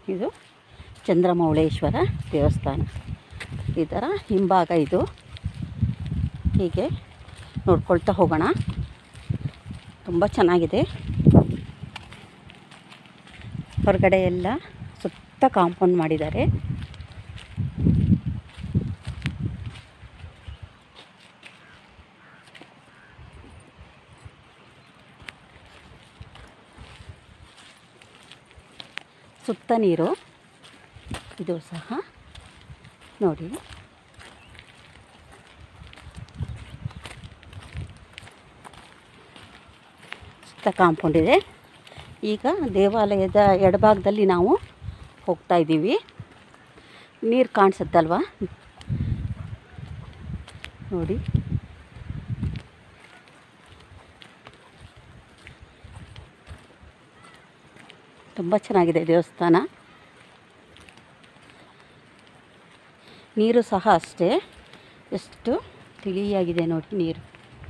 ಇದು ಚಂದ್ರಮೌಳೇಶ್ವರ ದೇವಸ್ಥಾನ ಈ ಥರ ಹಿಂಭಾಗ ಇದು ಹೀಗೆ ನೋಡ್ಕೊಳ್ತಾ ಹೋಗೋಣ ತುಂಬ ಚೆನ್ನಾಗಿದೆ ಹೊರಗಡೆ ಎಲ್ಲ ಸುತ್ತ ಕಾಂಪೌಂಡ್ ಮಾಡಿದ್ದಾರೆ ಸುತ್ತ ನೀರು ಇದು ಸಹ ನೋಡಿ ಸುತ್ತ ಕಾಂಪೌಂಡ್ ಇದೆ ಈಗ ದೇವಾಲಯದ ಎಡಭಾಗದಲ್ಲಿ ನಾವು ಹೋಗ್ತಾ ಇದ್ದೀವಿ ನೀರು ಕಾಣಿಸುತ್ತಲ್ವಾ ನೋಡಿ ತುಂಬ ಚೆನ್ನಾಗಿದೆ ದೇವಸ್ಥಾನ ನೀರು ಸಹ ಅಷ್ಟೇ ಎಷ್ಟು ತಿಳಿಯಾಗಿದೆ ನೋಡಿ ನೀರು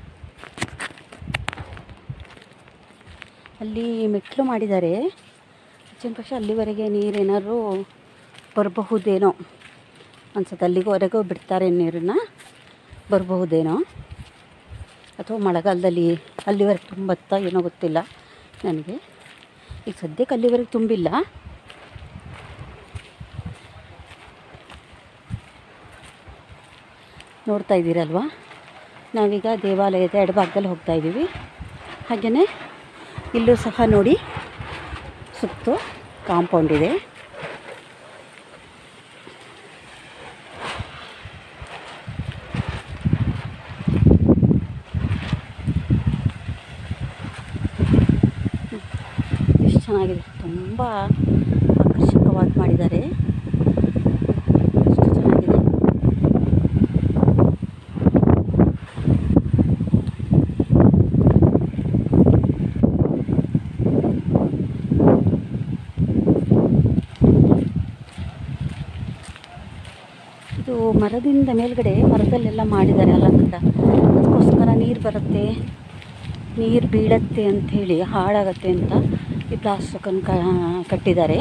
ಅಲ್ಲಿ ಮೆಟ್ಲು ಮಾಡಿದ್ದಾರೆ ಹೆಚ್ಚಿನ ಪಕ್ಷ ಅಲ್ಲಿವರೆಗೆ ನೀರೇನಾದ್ರು ಬರಬಹುದೇನೋ ಅನ್ಸುತ್ತೆ ಅಲ್ಲಿವರೆಗೂ ಬಿಡ್ತಾರೆ ನೀರನ್ನು ಬರಬಹುದೇನೋ ಅಥವಾ ಮಳೆಗಾಲದಲ್ಲಿ ಅಲ್ಲಿವರೆಗೆ ತುಂಬುತ್ತಾ ಏನೋ ಗೊತ್ತಿಲ್ಲ ನನಗೆ ಈಗ ಸದ್ಯಕ್ಕೆ ಅಲ್ಲಿವರೆಗೆ ತುಂಬಿಲ್ಲ ನೋಡ್ತಾ ಇದ್ದೀರಲ್ವಾ ನಾವೀಗ ದೇವಾಲಯದ ಎಡಭಾಗದಲ್ಲಿ ಹೋಗ್ತಾ ಇದ್ದೀವಿ ಹಾಗೆಯೇ ಇಲ್ಲೂ ಸಹ ನೋಡಿ ಸುತ್ತು ಕಾಂಪೌಂಡ್ ಇದೆ ಎಷ್ಟು ಚೆನ್ನಾಗಿದೆ ತುಂಬ ಆಕರ್ಷಕವಾಗಿ ಮಾಡಿದ್ದಾರೆ ಎಷ್ಟು ಚೆನ್ನಾಗಿದೆ ಇದು ಮರದಿಂದ ಮೇಲ್ಗಡೆ ಮರದಲ್ಲೆಲ್ಲ ಮಾಡಿದ್ದಾರೆ ಅಲಂಕಾರ ಅದಕ್ಕೋಸ್ಕರ ನೀರು ಬರುತ್ತೆ ನೀರು ಬೀಳತ್ತೆ ಅಂಥೇಳಿ ಹಾಳಾಗತ್ತೆ ಅಂತ ಈ ಪ್ಲಾಸ್ಟಿಕನ್ನು ಕ ಕಟ್ಟಿದ್ದಾರೆ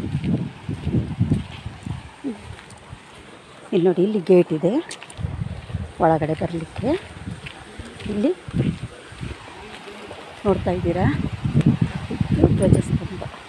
ಇಲ್ಲಿ ನೋಡಿ ಇಲ್ಲಿ ಗೇಟ್ ಇದೆ ಒಳಗಡೆ ಬರಲಿಕ್ಕೆ ಇಲ್ಲಿ ನೋಡ್ತಾ ಇದ್ದೀರಾ ಇದು ಧ್ವಜಸ್ತಂಭ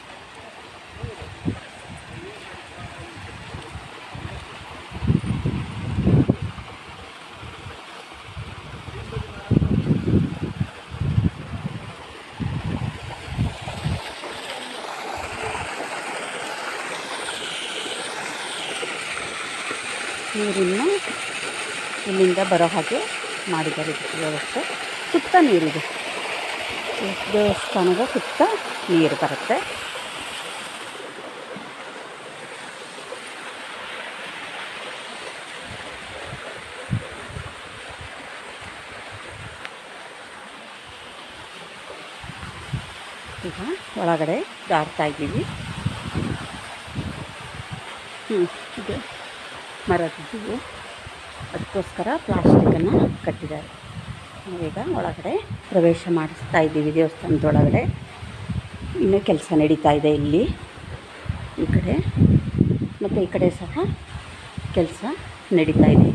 ನೀರನ್ನು ಇಲ್ಲಿಂದ ಬರೋ ಹಾಗೆ ಮಾಡಿದ್ದಾರೆ ಇದಕ್ಕೆ ವ್ಯವಸ್ಥೆ ಸುತ್ತ ನೀರಿದೆ ಈ ದೇವಸ್ಥಾನದ ಸುತ್ತ ನೀರು ಬರುತ್ತೆ ಈಗ ಒಳಗಡೆ ದಾಟ್ತಾ ಇದ್ದೀವಿ ಹ್ಞೂ ಇದು ಮರದ್ದು ಅದಕ್ಕೋಸ್ಕರ ಪ್ಲಾಸ್ಟಿಕ್ಕನ್ನು ಕಟ್ಟಿದ್ದಾರೆ ನಾವೀಗ ಒಳಗಡೆ ಪ್ರವೇಶ ಮಾಡಿಸ್ತಾ ಇದ್ದೀವಿ ದೇವಸ್ಥಾನದೊಳಗಡೆ ಇನ್ನೂ ಕೆಲಸ ನಡೀತಾ ಇದೆ ಇಲ್ಲಿ ಈ ಕಡೆ ಮತ್ತು ಈ ಕಡೆ ಸಹ ಕೆಲಸ ನಡೀತಾ ಇದೆ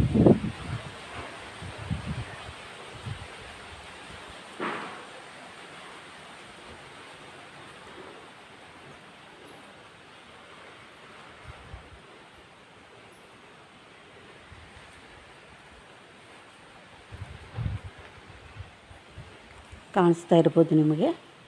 ಕಾಣಿಸ್ತಾ ಇರ್ಬೋದು ನಿಮಗೆ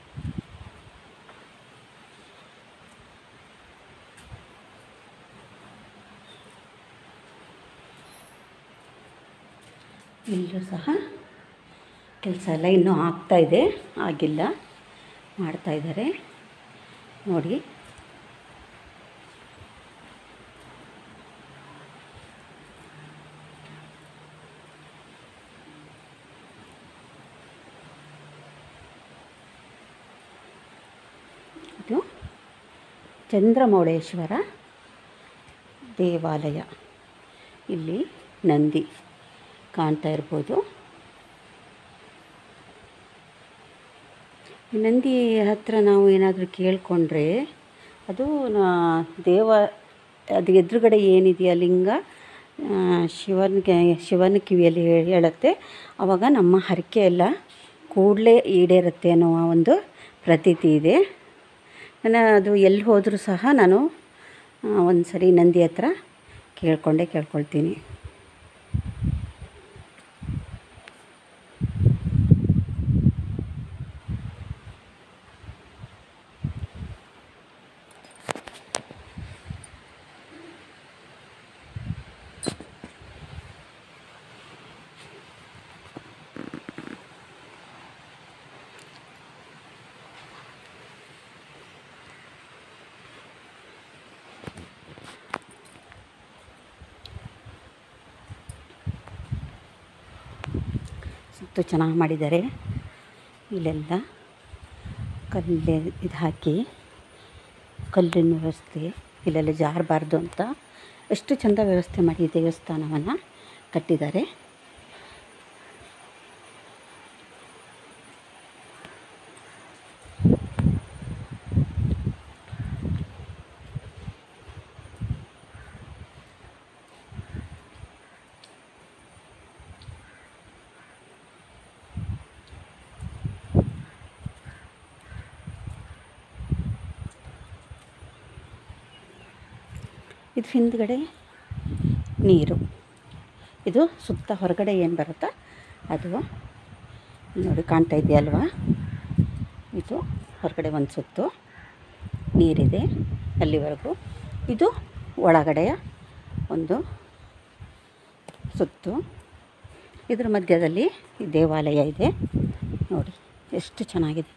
ಇಲ್ಲೂ ಸಹ ಕೆಲಸ ಎಲ್ಲ ಇನ್ನೂ ಆಗ್ತಾ ಇದೆ ಆಗಿಲ್ಲ ಮಾಡ್ತಾ ಇದ್ದಾರೆ ನೋಡಿ ಇದು ಚಂದ್ರಮೌಳೇಶ್ವರ ದೇವಾಲಯ ಇಲ್ಲಿ ನಂದಿ ಕಾಣ್ತಾ ಇರ್ಬೋದು ಈ ನಂದಿ ಹತ್ರ ನಾವು ಏನಾದರೂ ಕೇಳಿಕೊಂಡ್ರೆ ಅದು ನಾ- ದೇವ ಅದು ಎದುರುಗಡೆ ಏನಿದೆಯಾ ಲಿಂಗ ಆ, ಶಿವನಿಗೆ ಶಿವನ ಕಿವಿಯಲ್ಲಿ ಹೇ- ಹೇಳುತ್ತೆ ಆವಾಗ ನಮ್ಮ ಹರಕೆ ಎಲ್ಲ ಕೂಡಲೇ ಈಡೇರುತ್ತೆ ಅನ್ನುವ ಒಂದು ಪ್ರತೀತಿ ಇದೆ ನಾನು ಅದು ಎಲ್ಲಿ ಹೋದರೂ ಸಹ ನಾನು ಒಂದು ಸರಿ ನಂದಿ ಹತ್ರ ಕೇಳ್ಕೊಂಡೇ ಕೇಳ್ಕೊಳ್ತೀನಿ ಸುತ್ತು ಚೆನ್ನಾಗಿ ಮಾಡಿದ್ದಾರೆ ಇಲ್ಲೆಲ್ಲ ಕಲ್ಲೇ ಇದು ಹಾಕಿ ಕಲ್ಲಿನ ವ್ಯವಸ್ಥೆ ಇಲ್ಲೆಲ್ಲ ಜಾರಬಾರ್ದು ಅಂತ ಎಷ್ಟು ಚೆಂದ ವ್ಯವಸ್ಥೆ ಮಾಡಿ ದೇವಸ್ಥಾನವನ್ನು ಕಟ್ಟಿದ್ದಾರೆ ಇದು ಹಿಂದ್ಗಡೆ ನೀರು ಇದು ಸುತ್ತ ಹೊರಗಡೆ ಏನು ಬರುತ್ತಾ ಅದು ನೋಡಿ ಕಾಣ್ತಾ ಇದೆಯಲ್ವಾ ಇದು ಹೊರಗಡೆ ಒಂದು ಸುತ್ತು ನೀರಿದೆ ಅಲ್ಲಿವರೆಗೂ ಇದು ಒಳಗಡೆಯ ಒಂದು ಸುತ್ತು ಇದ್ರ ಮಧ್ಯದಲ್ಲಿ ಈ ದೇವಾಲಯ ಇದೆ ನೋಡಿ ಎಷ್ಟು ಚೆನ್ನಾಗಿದೆ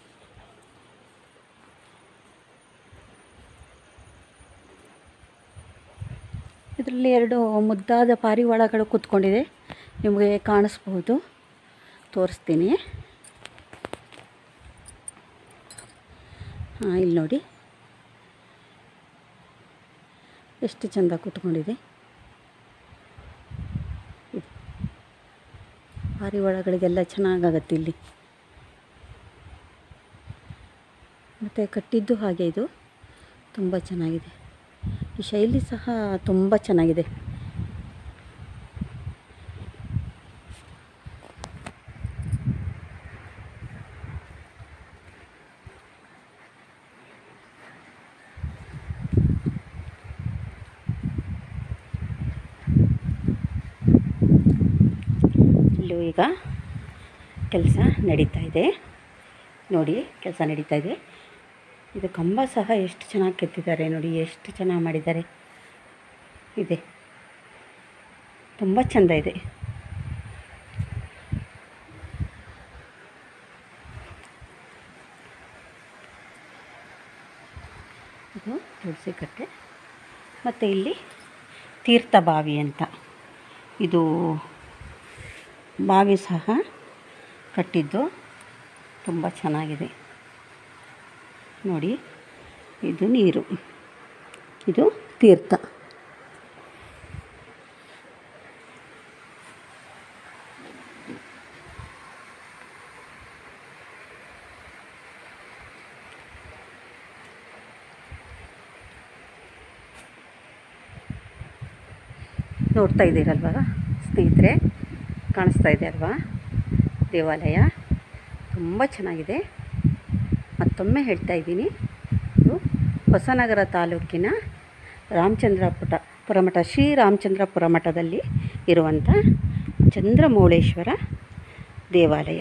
ಇದರಲ್ಲಿ ಎರಡು ಮುದ್ದಾದ ಪಾರಿವಾಳಗಳು ಕೂತ್ಕೊಂಡಿದೆ ನಿಮಗೆ ಕಾಣಿಸ್ಬಹುದು ತೋರಿಸ್ತೀನಿ ಹಾಂ ಇಲ್ಲಿ ನೋಡಿ ಎಷ್ಟು ಚೆಂದ ಕೂತ್ಕೊಂಡಿದೆ ಇದು ಪಾರಿವಾಳಗಳಿಗೆಲ್ಲ ಚೆನ್ನಾಗಾಗತ್ತೆ ಇಲ್ಲಿ ಮತ್ತು ಕಟ್ಟಿದ್ದು ಹಾಗೆ ಇದು ತುಂಬ ಚೆನ್ನಾಗಿದೆ ಈ ಶೈಲಿ ಸಹ ತುಂಬ ಚೆನ್ನಾಗಿದೆ ಇಲ್ಲೂ ಈಗ ಕೆಲಸ ನಡೀತಾ ಇದೆ ನೋಡಿ ಕೆಲಸ ನಡೀತಾ ಇದೆ ಇದು ಕಂಬ ಸಹ ಎಷ್ಟು ಚೆನ್ನಾಗಿ ಕೆತ್ತಿದ್ದಾರೆ ನೋಡಿ ಎಷ್ಟು ಚೆನ್ನಾಗಿ ಮಾಡಿದ್ದಾರೆ ಇದೆ ತುಂಬ ಚೆಂದ ಇದೆ ಇದು ತುಳಸಿ ಕಟ್ಟೆ ಮತ್ತು ಇಲ್ಲಿ ತೀರ್ಥ ಬಾವಿ ಅಂತ ಇದು ಬಾವಿ ಸಹ ಕಟ್ಟಿದ್ದು ತುಂಬ ಚೆನ್ನಾಗಿದೆ ನೋಡಿ ಇದು ನೀರು ಇದು ತೀರ್ಥ ನೋಡ್ತಾ ಇದ್ದೀರಲ್ವಾ ಸ್ನೇಹಿತರೆ ಕಾಣಿಸ್ತಾ ಇದೆ ಅಲ್ವಾ ದೇವಾಲಯ ತುಂಬ ಚೆನ್ನಾಗಿದೆ ಮತ್ತೊಮ್ಮೆ ಹೇಳ್ತಾ ಇದ್ದೀನಿ ಇದು ಹೊಸನಗರ ತಾಲೂಕಿನ ರಾಮಚಂದ್ರಪುಟ ಪುರಮಠ ಶ್ರೀ ರಾಮಚಂದ್ರಪುರ ಮಠದಲ್ಲಿ ಇರುವಂಥ ಚಂದ್ರಮೌಳೇಶ್ವರ ದೇವಾಲಯ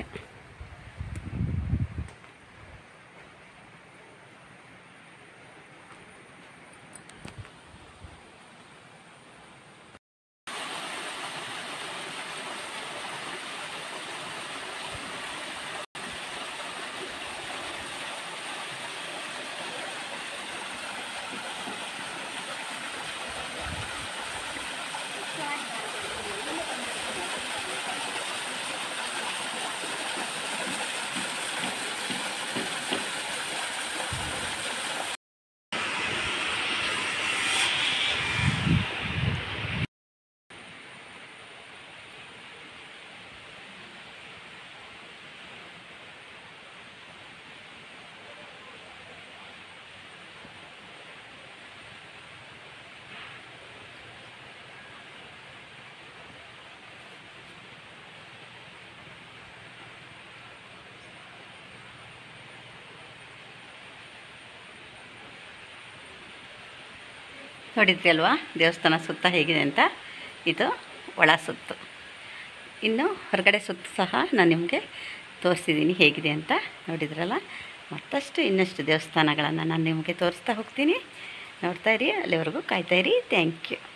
ನೋಡಿದ್ರಿ ಅಲ್ವಾ ದೇವಸ್ಥಾನ ಸುತ್ತ ಹೇಗಿದೆ ಅಂತ ಇದು ಒಳ ಸುತ್ತು ಇನ್ನು ಹೊರಗಡೆ ಸುತ್ತು ಸಹ ನಾನು ನಿಮಗೆ ತೋರಿಸಿದ್ದೀನಿ ಹೇಗಿದೆ ಅಂತ ನೋಡಿದ್ರಲ್ಲ ಮತ್ತಷ್ಟು ಇನ್ನಷ್ಟು ದೇವಸ್ಥಾನಗಳನ್ನು ನಾನು ನಿಮಗೆ ತೋರಿಸ್ತಾ ಹೋಗ್ತೀನಿ ನೋಡ್ತಾ ಇರಿ ಅಲ್ಲಿವರೆಗೂ ಕಾಯ್ತಾ ಇರಿ ಥ್ಯಾಂಕ್ ಯು